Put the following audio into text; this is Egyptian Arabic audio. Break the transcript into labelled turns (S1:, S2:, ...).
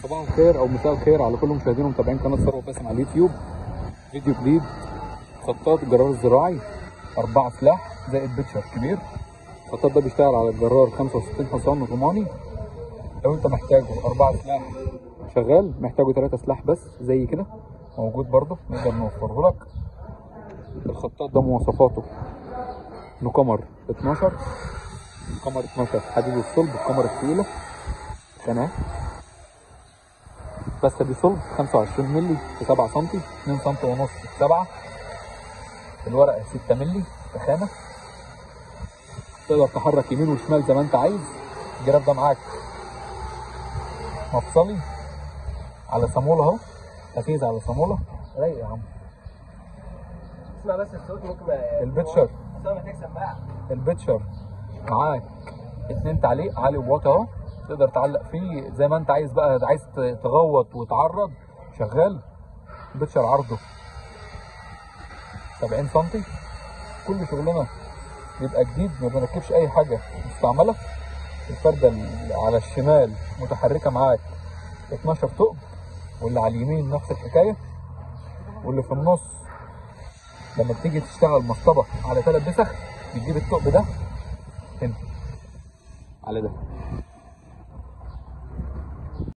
S1: صباح الخير او مساء الخير على كل مشاهدين ومتابعين قناه ثروه باسم على اليوتيوب فيديو جديد خطاط الجرار الزراعي أربعة سلاح زائد بيتشر كبير الخطاط ده بيشتغل على الجرار 65 حصان روماني لو انت محتاجه أربعة سلاح شغال محتاجه ثلاثة سلاح بس زي كده موجود برضه نقدر نوفره لك الخطاط ده مواصفاته انه قمر 12 قمر 12 حديد الصلب القمر الثقيله قناه بس دي صلب 25 مللي في 7 سم 2 سم ونص في 7 الورقه 6 مللي في خانه تقدر تحرك يمين وشمال زي ما انت عايز الجراب ده معاك مفصلي على صاموله اهو تفيز على صاموله رايق يا عم
S2: اسمع بس الصوت ممكن ما
S1: البيتشر
S2: ما تكسب بقى
S1: البيتشر معاك اتنين تعليق عالي وواطي اهو تقدر تعلق فيه زي ما انت عايز بقى عايز ت- تغوط وتعرض شغال البيتشر عرضه 70 سم كل شغلنا بيبقى جديد ما بنركبش اي حاجه مستعمله الفرده اللي على الشمال متحركه معاك 12 ثقب واللي على اليمين نفس الحكايه واللي في النص لما بتيجي تشتغل مصطبه على ثلاث بسخ بتجيب الثقب ده هنا على ده